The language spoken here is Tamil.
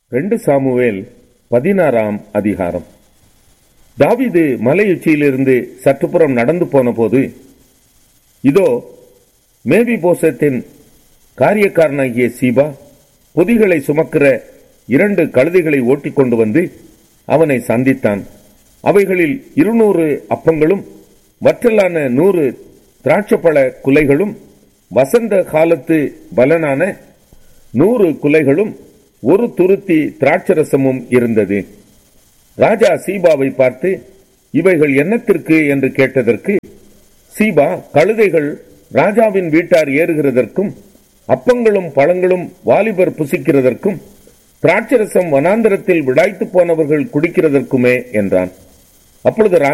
ரெண்டு சாமுவேல் பதினாறாம் அதிகாரம் தாவீது மலையுச்சியிலிருந்து சற்றுப்புறம் நடந்து போனபோது இதோ மேவி போசத்தின் காரியக்காரனாகிய சீபா பொதிகளை சுமக்கிற இரண்டு கழுதைகளை ஓட்டிக் கொண்டு வந்து அவனை சந்தித்தான் அவைகளில் இருநூறு அப்பங்களும் வற்றலான நூறு திராட்சப்பழ குலைகளும் வசந்த காலத்து பலனான நூறு குலைகளும் ஒரு துருத்தி திராட்சரசமும் இருந்தது ராஜா சீபாவை பார்த்து இவைகள் என்னத்திற்கு என்று கேட்டதற்கு சீபா கழுதைகள் ராஜாவின் வீட்டார் ஏறுகிறதற்கும் அப்பங்களும் பழங்களும் வாலிபர் புசிக்கிறதற்கும் திராட்சரசம் வனாந்தரத்தில் விடாய்த்து போனவர்கள் குடிக்கிறதற்குமே என்றான் அப்பொழுது